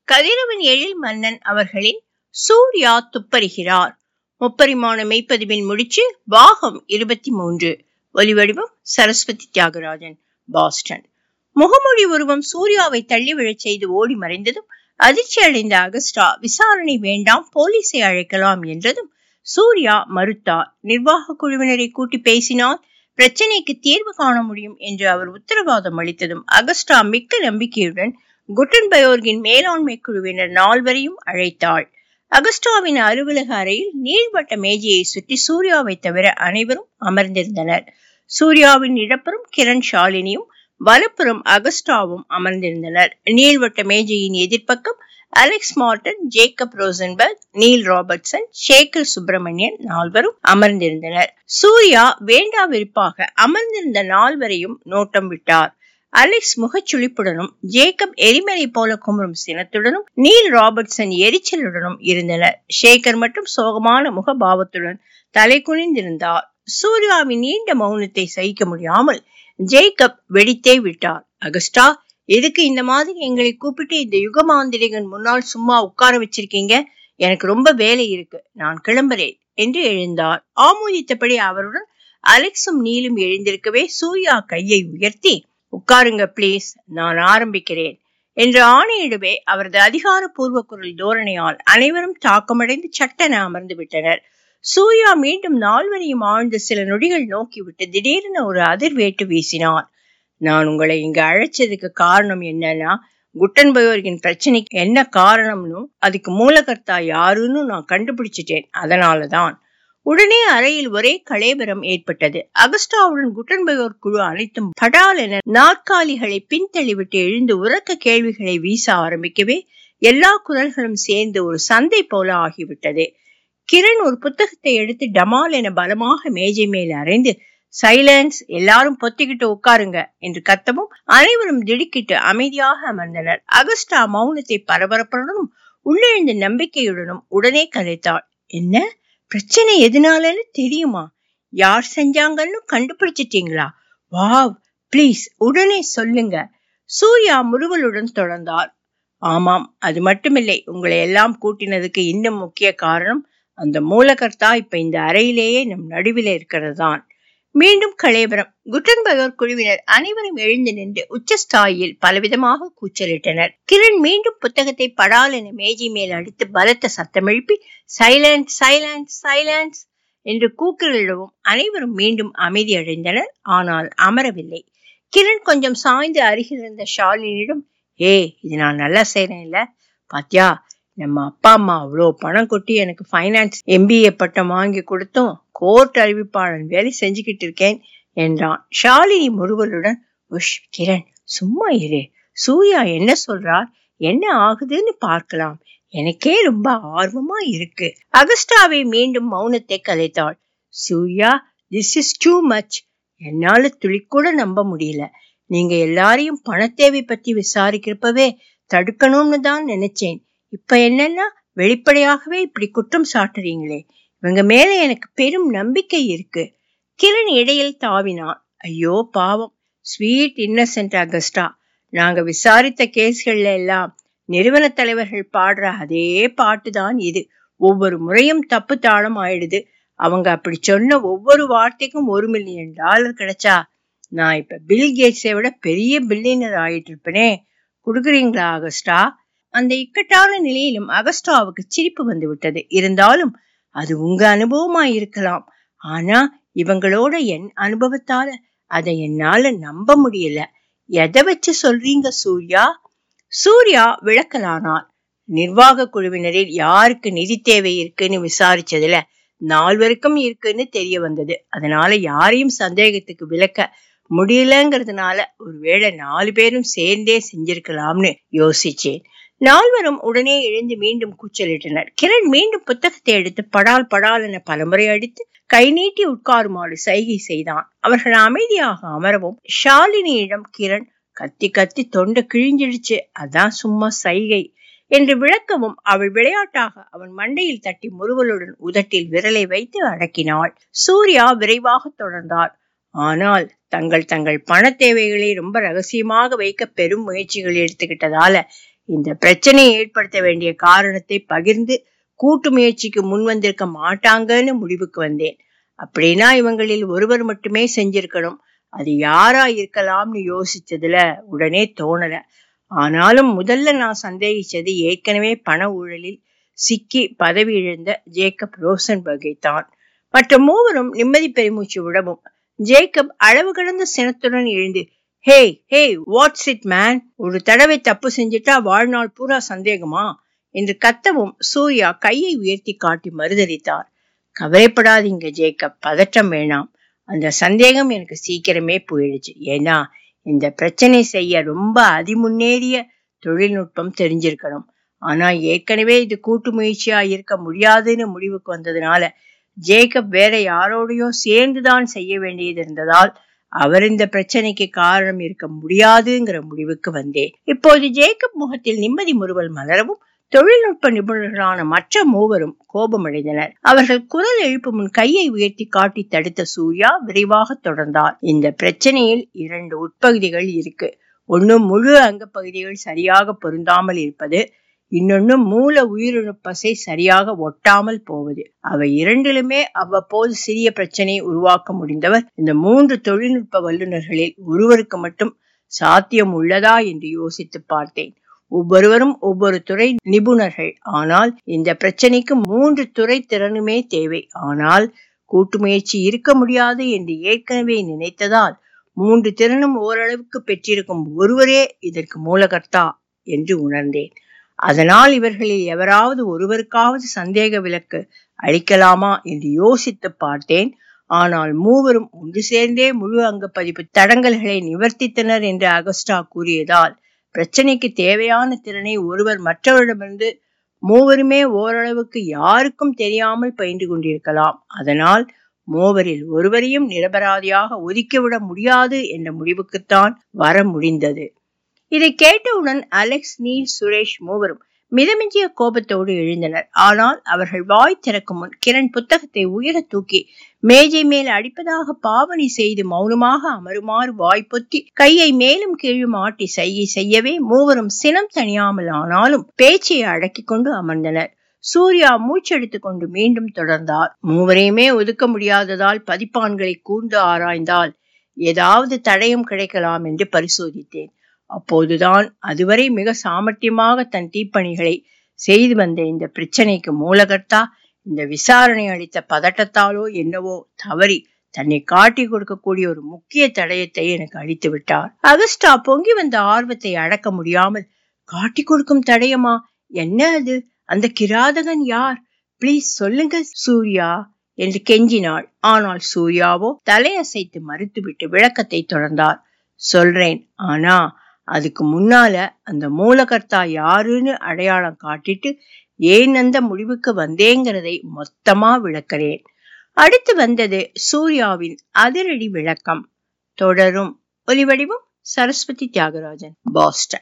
கதிரவன் எழில் மன்னன் அவர்களின் சூர்யா துப்பறிகிறார் முப்பரிமாண மெய்ப்பதிவின் முடிச்சு பாகம் இருபத்தி மூன்று ஒலிவடிவம் சரஸ்வதி தியாகராஜன் பாஸ்டன் முகமொழி உருவம் சூர்யாவை தள்ளி விழச் செய்து ஓடி மறைந்ததும் அதிர்ச்சி அடைந்த அகஸ்டா விசாரணை வேண்டாம் போலீஸை அழைக்கலாம் என்றதும் சூர்யா மறுத்தார் நிர்வாக குழுவினரை கூட்டி பேசினால் பிரச்சனைக்கு தீர்வு காண முடியும் என்று அவர் உத்தரவாதம் அளித்ததும் அகஸ்டா மிக்க நம்பிக்கையுடன் குட்டன்பயோர்கின் மேலாண்மை குழுவினர் நால்வரையும் அழைத்தாள் அகஸ்டாவின் அலுவலக அறையில் நீள்வட்ட மேஜையை சுற்றி சூர்யாவை தவிர அனைவரும் அமர்ந்திருந்தனர் சூர்யாவின் இடப்புறம் கிரண் ஷாலினியும் வலப்புறம் அகஸ்டாவும் அமர்ந்திருந்தனர் நீள்வட்ட மேஜையின் எதிர்ப்பக்கம் Alex Morton Jacob Rosenberg Neil Robertson Sekar Subramanian நால்வரும் அமர்ந்திருந்தனர் சூர்யா வேண்டா வெறுப்பாக அமர்ந்திருந்த நால்வரையும் நோட்டம் விட்டார் அலெக்ஸ் முகச்சுளிப்புடனும் ஜேக்கப் எரிமலை போல குமரும் சினத்துடனும் நீல் ராபர்ட்சன் எரிச்சலுடனும் இருந்தனர் சேகர் மட்டும் சோகமான முகபாவத்துடன் தலை குனிந்திருந்தார் சூர்யாவின் நீண்ட மௌனத்தை சகிக்க முடியாமல் ஜேக்கப் வெடித்தே விட்டார் அகஸ்டா எதுக்கு இந்த மாதிரி எங்களை கூப்பிட்டு இந்த யுகமாந்திரிகன் முன்னால் சும்மா உட்கார வச்சிருக்கீங்க எனக்கு ரொம்ப வேலை இருக்கு நான் கிளம்புறேன் என்று எழுந்தார் ஆமோதித்தபடி அவருடன் அலெக்ஸும் நீலும் எழுந்திருக்கவே சூர்யா கையை உயர்த்தி உட்காருங்க ப்ளீஸ் நான் ஆரம்பிக்கிறேன் என்று ஆணையிடவே அவரது அதிகாரப்பூர்வ குரல் தோரணையால் அனைவரும் தாக்கமடைந்து சட்டென அமர்ந்து விட்டனர் சூர்யா மீண்டும் நால்வரையும் ஆழ்ந்த சில நொடிகள் நோக்கிவிட்டு திடீரென ஒரு அதிர்வேட்டு வீசினார் நான் உங்களை இங்க அழைச்சதுக்கு காரணம் என்னன்னா குட்டன்பயோர்கின் பிரச்சனைக்கு என்ன காரணம்னு அதுக்கு மூலகர்த்தா யாருன்னு நான் கண்டுபிடிச்சிட்டேன் அதனாலதான் உடனே அறையில் ஒரே கலேபரம் ஏற்பட்டது அகஸ்டாவுடன் குட்டன்பயோர் குழு அனைத்தும் படால் என நாற்காலிகளை பின்தள்ளிவிட்டு எழுந்து உறக்க கேள்விகளை வீச ஆரம்பிக்கவே எல்லா குரல்களும் சேர்ந்து ஒரு சந்தை போல ஆகிவிட்டது கிரண் ஒரு புத்தகத்தை எடுத்து டமால் என பலமாக மேஜை மேல் அரைந்து சைலன்ஸ் எல்லாரும் பொத்திக்கிட்டு உட்காருங்க என்று கத்தவும் அனைவரும் திடுக்கிட்டு அமைதியாக அமர்ந்தனர் அகஸ்டா மௌனத்தை பரபரப்புடனும் உள்ளெழுந்த நம்பிக்கையுடனும் உடனே கலைத்தாள் என்ன பிரச்சனை எதனாலன்னு தெரியுமா யார் செஞ்சாங்கன்னு கண்டுபிடிச்சிட்டீங்களா வாவ் ப்ளீஸ் உடனே சொல்லுங்க சூர்யா முருகலுடன் தொடர்ந்தார் ஆமாம் அது மட்டுமில்லை உங்களை எல்லாம் கூட்டினதுக்கு இன்னும் முக்கிய காரணம் அந்த மூலகர்த்தா இப்ப இந்த அறையிலேயே நம் நடுவில் இருக்கிறது தான் மீண்டும் கலேபரம் குட்டன்பகர் குழுவினர் அனைவரும் எழுந்து நின்று உச்சஸ்தாயில் பலவிதமாக கூச்சலிட்டனர் கிரண் மீண்டும் புத்தகத்தை படால் என மேஜை மேல் அடித்து பலத்த சத்தம் எழுப்பி சைலண்ட் சைலண்ட் சைலன்ஸ் என்று கூக்குரலிடவும் அனைவரும் மீண்டும் அமைதி அடைந்தனர் ஆனால் அமரவில்லை கிரண் கொஞ்சம் சாய்ந்து அருகில் இருந்த ஷாலினியிடம் ஏ இது நான் நல்லா செய்யறேன் இல்ல பாத்தியா நம்ம அப்பா அம்மா அவ்வளோ பணம் கொட்டி எனக்கு ஃபைனான்ஸ் எம்பிஏ பட்டம் வாங்கி கொடுத்தும் கோர்ட் அறிவிப்பாளன் வேலை செஞ்சுக்கிட்டு இருக்கேன் என்றான் ஷாலினி முருகலுடன் உஷ் கிரண் சும்மா இரு சூர்யா என்ன சொல்றார் என்ன ஆகுதுன்னு பார்க்கலாம் எனக்கே ரொம்ப ஆர்வமா இருக்கு அகஸ்டாவை மீண்டும் மௌனத்தை கலைத்தாள் Surya this is too much என்னால துளிக்கூட நம்ப முடியல நீங்க எல்லாரையும் பணத்தேவை பத்தி விசாரிக்கிறப்பவே தடுக்கணும்னு தான் நினைச்சேன் இப்ப என்னன்னா வெளிப்படையாகவே இப்படி குற்றம் சாட்டுறீங்களே இவங்க மேல எனக்கு பெரும் நம்பிக்கை இருக்கு கிரண் இடையில் தாவினான் ஐயோ பாவம் ஸ்வீட் இன்னசென்ட் அகஸ்டா நாங்க விசாரித்த கேஸ்கள்ல எல்லாம் நிறுவன தலைவர்கள் பாடுற அதே பாட்டு தான் இது ஒவ்வொரு முறையும் தப்பு தாளம் ஆயிடுது அவங்க அப்படி சொன்ன ஒவ்வொரு வார்த்தைக்கும் ஒரு மில்லியன் டாலர் கிடைச்சா நான் இப்ப பில் கேட்ஸை விட பெரிய பில்லியனர் ஆயிட்டு இருப்பேனே கொடுக்குறீங்களா அகஸ்டா அந்த இக்கட்டான நிலையிலும் அகஸ்டாவுக்கு சிரிப்பு வந்து விட்டது இருந்தாலும் அது உங்க அனுபவமா இருக்கலாம் ஆனா இவங்களோட என் அனுபவத்தால அதை என்னால நம்ப முடியல எதை வச்சு சொல்றீங்க சூர்யா சூர்யா விளக்கலானார் நிர்வாக குழுவினரில் யாருக்கு நிதி தேவை இருக்குன்னு விசாரிச்சதுல நால்வருக்கும் இருக்குன்னு தெரிய வந்தது அதனால யாரையும் சந்தேகத்துக்கு விளக்க முடியலங்கிறதுனால ஒருவேளை நாலு பேரும் சேர்ந்தே செஞ்சிருக்கலாம்னு யோசிச்சேன் நால்வரும் உடனே எழுந்து மீண்டும் கூச்சலிட்டனர் கிரண் மீண்டும் புத்தகத்தை எடுத்து படால் படால் என பலமுறை அடித்து கை நீட்டி உட்காருமாறு சைகை செய்தான் அவர்கள் அமைதியாக அமரவும் ஷாலினியிடம் கிரண் கத்தி கத்தி தொண்டை கிழிஞ்சிடுச்சு அதான் சும்மா சைகை என்று விளக்கவும் அவள் விளையாட்டாக அவன் மண்டையில் தட்டி முறுவலுடன் உதட்டில் விரலை வைத்து அடக்கினாள் சூர்யா விரைவாக தொடர்ந்தார் ஆனால் தங்கள் தங்கள் பண தேவைகளை ரொம்ப ரகசியமாக வைக்க பெரும் முயற்சிகள் எடுத்துக்கிட்டதால இந்த பிரச்சனையை ஏற்படுத்த வேண்டிய காரணத்தை பகிர்ந்து கூட்டு முயற்சிக்கு முன் வந்திருக்க மாட்டாங்கன்னு முடிவுக்கு வந்தேன் அப்படின்னா இவங்களில் ஒருவர் மட்டுமே செஞ்சிருக்கணும் அது யாரா இருக்கலாம்னு யோசிச்சதுல உடனே தோணல ஆனாலும் முதல்ல நான் சந்தேகிச்சது ஏற்கனவே பண ஊழலில் சிக்கி பதவி இழந்த ஜேக்கப் ரோசன்பர்கை தான் மற்ற மூவரும் நிம்மதி பெருமூச்சு விடவும் ஜேக்கப் அளவு கடந்த சினத்துடன் எழுந்து hey hey what's it man ஒரு தடவை தப்பு செஞ்சுட்டா வாழ்நாள் பூரா சந்தேகமா என்று கத்தவும் சூர்யா கையை உயர்த்தி காட்டி மறுதளித்தார் கவலைப்படாதீங்க ஜேக்கப் பதற்றம் வேணாம் அந்த சந்தேகம் எனக்கு சீக்கிரமே போயிடுச்சு ஏன்னா இந்த பிரச்சனை செய்ய ரொம்ப அதிமுன்னேறிய தொழில்நுட்பம் தெரிஞ்சிருக்கணும் ஆனா ஏற்கனவே இது கூட்டு முயற்சியா இருக்க முடியாதுன்னு முடிவுக்கு வந்ததுனால ஜேக்கப் வேற யாரோடையோ சேர்ந்துதான் செய்ய வேண்டியது இருந்ததால் அவர் இந்த பிரச்சனைக்கு காரணம் இருக்க முடியாதுங்கிற முடிவுக்கு வந்தேன் இப்போது ஜேக்கப் முகத்தில் நிம்மதி முறுவல் மலரவும் தொழில்நுட்ப நிபுணர்களான மற்ற மூவரும் கோபமடைந்தனர் அவர்கள் குரல் எழுப்பும் முன் கையை உயர்த்தி காட்டி தடுத்த சூர்யா விரைவாக தொடர்ந்தார் இந்த பிரச்சனையில் இரண்டு உட்பகுதிகள் இருக்கு ஒன்னு முழு அங்க பகுதிகள் சரியாக பொருந்தாமல் இருப்பது இன்னொன்னு மூல உயிரணு பசை சரியாக ஒட்டாமல் போவது அவை இரண்டிலுமே அவ்வப்போது சிறிய பிரச்சனையை உருவாக்க முடிந்தவர் இந்த மூன்று தொழில்நுட்ப வல்லுநர்களில் ஒருவருக்கு மட்டும் சாத்தியம் உள்ளதா என்று யோசித்து பார்த்தேன் ஒவ்வொருவரும் ஒவ்வொரு துறை நிபுணர்கள் ஆனால் இந்த பிரச்சனைக்கு மூன்று துறை திறனுமே தேவை ஆனால் கூட்டு முயற்சி இருக்க முடியாது என்று ஏற்கனவே நினைத்ததால் மூன்று திறனும் ஓரளவுக்கு பெற்றிருக்கும் ஒருவரே இதற்கு மூலகர்த்தா என்று உணர்ந்தேன் அதனால் இவர்களில் எவராவது ஒருவருக்காவது சந்தேக விலக்கு அளிக்கலாமா என்று யோசித்து பார்த்தேன் ஆனால் மூவரும் ஒன்று சேர்ந்தே முழு அங்க பதிப்பு தடங்கல்களை நிவர்த்தித்தனர் என்று அகஸ்டா கூறியதால் பிரச்சனைக்கு தேவையான திறனை ஒருவர் மற்றவரிடமிருந்து மூவருமே ஓரளவுக்கு யாருக்கும் தெரியாமல் பயின்று கொண்டிருக்கலாம் அதனால் மூவரில் ஒருவரையும் நிரபராதியாக ஒதுக்கிவிட முடியாது என்ற முடிவுக்குத்தான் வர முடிந்தது இதை கேட்டவுடன் அலெக்ஸ் நீல் சுரேஷ் மூவரும் மிதமிஞ்சிய கோபத்தோடு எழுந்தனர் ஆனால் அவர்கள் வாய் திறக்கும் முன் கிரண் புத்தகத்தை உயர தூக்கி மேஜை மேல் அடிப்பதாக பாவனை செய்து மௌனமாக அமருமாறு வாய் பொத்தி கையை மேலும் கீழும் ஆட்டி செய்கை செய்யவே மூவரும் சினம் தணியாமல் ஆனாலும் பேச்சை அடக்கிக் கொண்டு அமர்ந்தனர் சூர்யா மூச்செடுத்துக் கொண்டு மீண்டும் தொடர்ந்தார் மூவரையுமே ஒதுக்க முடியாததால் பதிப்பான்களை கூர்ந்து ஆராய்ந்தால் ஏதாவது தடயம் கிடைக்கலாம் என்று பரிசோதித்தேன் அப்போதுதான் அதுவரை மிக சாமர்த்தியமாக தன் தீப்பணிகளை செய்து வந்த இந்த பிரச்சனைக்கு மூலகர்த்தா இந்த விசாரணை அளித்த பதட்டத்தாலோ என்னவோ தவறி தன்னை காட்டி கொடுக்கக்கூடிய ஒரு முக்கிய தடயத்தை எனக்கு அளித்து விட்டார் அகஸ்டா பொங்கி வந்த ஆர்வத்தை அடக்க முடியாமல் காட்டி கொடுக்கும் தடயமா என்ன அது அந்த கிராதகன் யார் பிளீஸ் சொல்லுங்க சூர்யா என்று கெஞ்சினாள் ஆனால் சூர்யாவோ தலையசைத்து மறுத்துவிட்டு விளக்கத்தை தொடர்ந்தார் சொல்றேன் ஆனா அதுக்கு முன்னால அந்த மூலகர்த்தா யாருன்னு அடையாளம் காட்டிட்டு ஏன் அந்த முடிவுக்கு வந்தேங்கிறதை மொத்தமா விளக்கிறேன் அடுத்து வந்தது சூர்யாவின் அதிரடி விளக்கம் தொடரும் ஒலிவடிவம் சரஸ்வதி தியாகராஜன் பாஸ்டன்